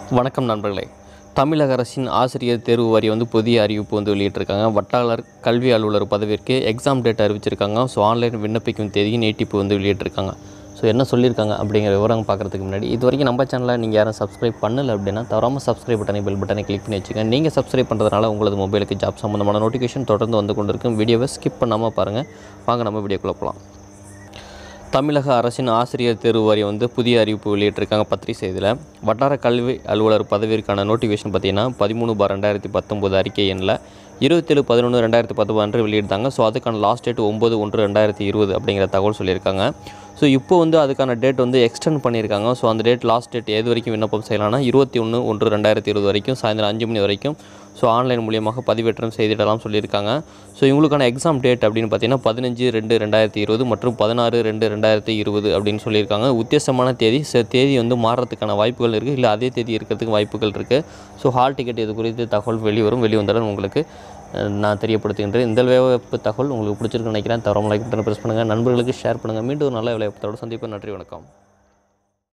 வணக்கம் நண்பர்களே தமிழக அரசின் ஆசிரியர் தேர்வு வாரியம் வந்து புதிய அறிவிப்பு வந்து வெளியிட்டிருக்காங்க வட்டாளர் கல்வி அலுவலர் பதவிக்கு எக்ஸாம் டேட் அறிவிச்சிருக்காங்க ஸோ ஆன்லைன் விண்ணப்பிக்கும் தேதி நீட்டிப்பு வந்து வெளியிட்டிருக்காங்க ஸோ என்ன சொல்லியிருக்காங்க அப்படிங்கிற விவரம் பார்க்குறதுக்கு முன்னாடி இது வரைக்கும் நம்ம சேனலில் நீங்கள் யாரும் சப்ஸ்கிரைப் பண்ணல அப்படின்னா தவறாமல் சப்ஸ்கிரைப் பட்டனை பெல் பட்டனை கிளிக் பண்ணி வச்சுக்கோங்க நீங்கள் சப்ஸ்கிரைப் பண்ணுறதுனால உங்களது மொபைலுக்கு ஜாப் சம்மந்தமான நோட்டிஃபிகேஷன் தொடர்ந்து வந்து கொண்டிருக்கும் வீடியோவை ஸ்கிப் பண்ணாமல் பாருங்கள் வாங்க நம்ம வீடியோக்குள்ளே போகலாம் தமிழக அரசின் ஆசிரியர் தேர்வு வாரியம் வந்து புதிய அறிவிப்பு வெளியிட்டிருக்காங்க பத்திரிகை செய்தியில் வட்டார கல்வி அலுவலர் பதவிற்கான நோட்டிஃபிகேஷன் பார்த்தீங்கன்னா பதிமூணு பார் ரெண்டாயிரத்தி பத்தொம்போது அறிக்கை எண்ணில் இருபத்தேழு பதினொன்று ரெண்டாயிரத்தி பத்தொம்பது அன்று வெளியிட்டாங்க ஸோ அதுக்கான லாஸ்ட் டேட் ஒம்பது ஒன்று ரெண்டாயிரத்தி இருபது அப்படிங்கிற தகவல் சொல்லியிருக்காங்க ஸோ இப்போ வந்து அதுக்கான டேட் வந்து எக்ஸ்டெண்ட் பண்ணியிருக்காங்க ஸோ அந்த டேட் லாஸ்ட் டேட் எது வரைக்கும் விண்ணப்பம் செய்யலாம்னா இருபத்தி ஒன்று ஒன்று ரெண்டாயிரத்தி இருபது வரைக்கும் சாயந்தரம் அஞ்சு மணி வரைக்கும் ஸோ ஆன்லைன் மூலியமாக பதிவேற்றம் செய்திடலாம் சொல்லியிருக்காங்க ஸோ இவங்களுக்கான எக்ஸாம் டேட் அப்படின்னு பார்த்தீங்கன்னா பதினஞ்சு ரெண்டு ரெண்டாயிரத்தி இருபது மற்றும் பதினாறு ரெண்டு ரெண்டாயிரத்தி இருபது அப்படின்னு சொல்லியிருக்காங்க உத்தேசமான தேதி ச தேதி வந்து மாறுறதுக்கான வாய்ப்புகள் இருக்குது இல்லை அதே தேதி இருக்கிறதுக்கு வாய்ப்புகள் இருக்குது ஸோ ஹால் டிக்கெட் இது குறித்து தகவல் வெளிவரும் வெளிவந்தாலும் உங்களுக்கு அஹ், நான் தெரியப்படுத்துகின்றேன் இந்த வேலைவாய்ப்பு தகவல் உங்களுக்கு பிடிச்சிருக்குன்னு நினைக்கிறேன் தவறாமல் லைக் பட்டன் ப்ரெஸ் பண்ணுங்கள் நண்பர்களுக்கு ஷேர் பண்ணுங்கள் மீண்டும் ஒரு நல்ல வேலைவாய்ப்பத்தோடு சந்திப்போம் நன்றி வணக்கம்